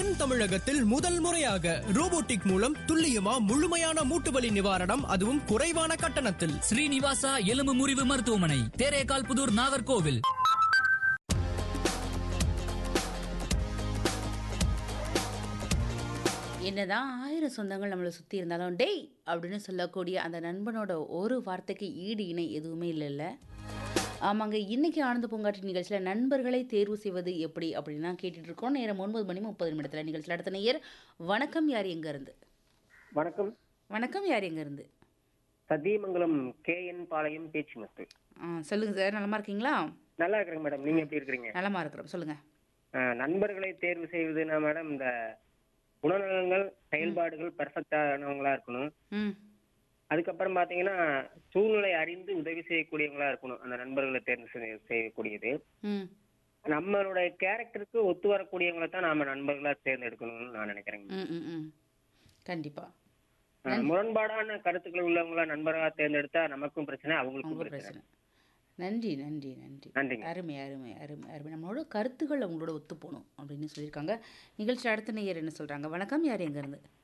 தென் தமிழகத்தில் முதல் முறையாக ரோபோட்டிக் மூலம் துல்லியமா முழுமையான மூட்டு வலி நிவாரணம் அதுவும் குறைவான கட்டணத்தில் ஸ்ரீனிவாசா எலும்பு முறிவு மருத்துவமனை தேரேகால் புதூர் நாகர்கோவில் என்னதான் ஆயிரம் சொந்தங்கள் நம்மளை சுற்றி இருந்தாலும் டேய் அப்படின்னு சொல்லக்கூடிய அந்த நண்பனோட ஒரு வார்த்தைக்கு ஈடு இணை எதுவுமே இல்லைல்ல ஆமாங்க இன்னைக்கு ஆனந்த பூங்காற்றி நிகழ்ச்சியில் நண்பர்களை தேர்வு செய்வது எப்படி அப்படின்னு தான் கேட்டுட்டு இருக்கோம் நேரம் ஒன்பது மணி முப்பது நிமிடத்தில் நிகழ்ச்சியில் அடுத்த நேயர் வணக்கம் யார் எங்க இருந்து வணக்கம் வணக்கம் யார் எங்க இருந்து சத்தியமங்கலம் கே என் பாளையம் பேச்சு மத்து ஆ சொல்லுங்க சார் நலமா இருக்கீங்களா நல்லா இருக்கிறேங்க மேடம் நீங்க எப்படி இருக்கிறீங்க நலமா இருக்கிறோம் சொல்லுங்க அஹ், நண்பர்களை தேர்வு செய்வதுன்னா மேடம் இந்த குணநலங்கள் செயல்பாடுகள் பெர்ஃபெக்டானவங்களா இருக்கணும் ம் அதுக்கப்புறம் பாத்தீங்கன்னா சூழ்நிலை அறிந்து உதவி செய்யக்கூடியவங்களா இருக்கணும் அந்த நண்பர்களை தேர்வு செய்ய- செய்யக்கூடியது ம் நம்மளுடைய கேரக்டருக்கு ஒத்து வரக்கூடியவங்களை தான் நாம நண்பர்களா தேர்ந்தெடுக்கணும்னு நான் நினைக்கிறேங்க ம் ம் ம் கண்டிப்பாக அஹ், முரண்பாடான கருத்துக்கள் உள்ளவங்கள நண்பர்களா தேர்ந்தெடுத்தா நமக்கும் பிரச்சனை அவங்களுக்கும் உங்க பிரச்சனை பிரச்சனை நன்றி நன்றி நன்றி நன்றிங்க. அருமை அருமை அருமை அருமை நம்மளோட கருத்துக்கள் அவங்களோட ஒத்து போகணும் அப்படின்னு சொல்லியிருக்காங்க நிகழ்ச்சி அடுத்த நேயர் என்ன சொல்றாங்க வணக்கம் யார் எங்க இருந்து